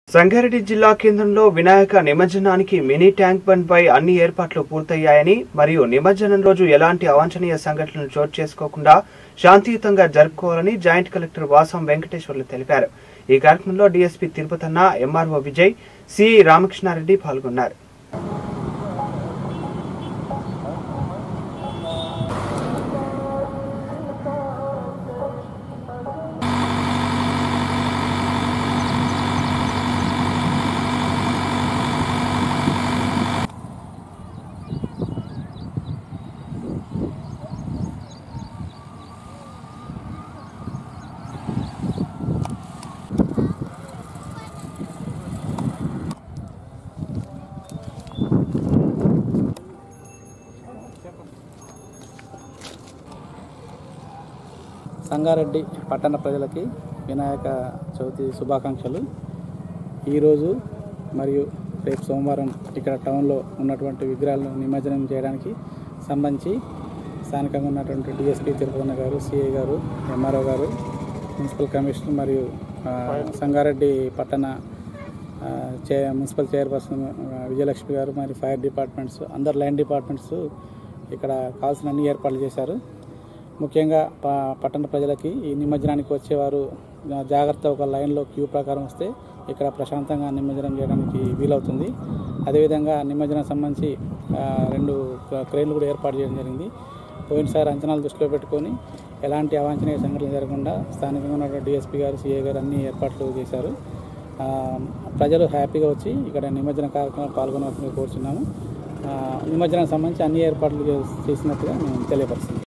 సంగారెడ్డి జిల్లా కేంద్రంలో వినాయక నిమజ్జనానికి మినీ ట్యాంక్ బండ్ పై అన్ని ఏర్పాట్లు పూర్తయ్యాయని మరియు నిమజ్జనం రోజు ఎలాంటి అవాంఛనీయ సంఘటనలు చోటు చేసుకోకుండా శాంతియుతంగా జరుపుకోవాలని జాయింట్ కలెక్టర్ వాసం వెంకటేశ్వర్లు తెలిపారు ఈ కార్యక్రమంలో DSP Tirupatanna MRO Vijay CI Ramakrishna Reddy పాల్గొన్నారు సంగారెడ్డి పట్టణ ప్రజలకి వినాయక చవితి శుభాకాంక్షలు ఈరోజు మరియు రేపు సోమవారం ఇక్కడ టౌన్లో ఉన్నటువంటి విగ్రహాలను నిమజ్జనం చేయడానికి సంబంధించి స్థానికంగా ఉన్నటువంటి డిఎస్పీ తిరుపతి గారు సిఐ గారు ఎంఆర్ఓ గారు మున్సిపల్ కమిషనర్ మరియు ఆ, సంగారెడ్డి పట్టణ ఆ, చే మున్సిపల్ చైర్పర్సన్ ఆ, విజయలక్ష్మి గారు మరి ఫైర్ డిపార్ట్మెంట్స్ అందరు లైన్ డిపార్ట్మెంట్స్ ఇక్కడ కావాల్సిన అన్ని ఏర్పాట్లు చేశారు ముఖ్యంగా ప పట్టణ ప్రజలకి ఈ నిమజ్జనానికి వచ్చేవారు జా- జాగ్రత్త ఒక లైన్లో క్యూ ప్రకారం వస్తే ఇక్కడ ప్రశాంతంగా నిమజ్జనం చేయడానికి వీలవుతుంది అదేవిధంగా నిమజ్జనం సంబంధించి ఆ, రెండు క్ర- క్రెయిన్లు కూడా ఏర్పాటు చేయడం జరిగింది పోయినసారి అంచనాలు దృష్టిలో పెట్టుకొని ఎలాంటి అవాంఛనీయ సంఘటనలు జరగకుండా స్థానికంగా ఉన్న డిఎస్పీ గారు సిఏ గారు అన్ని ఏర్పాట్లు చేశారు ఆ, ప్రజలు హ్యాపీగా వచ్చి ఇక్కడ నిమజ్జన కార్యక్రమంలో పాల్గొనవలసిందిగా కోరుచున్నాము ఆ, నిమజ్జనానికి సంబంధించి అన్ని ఏర్పాట్లు చేసినట్టుగా మేము తెలియపరుస్తున్నాం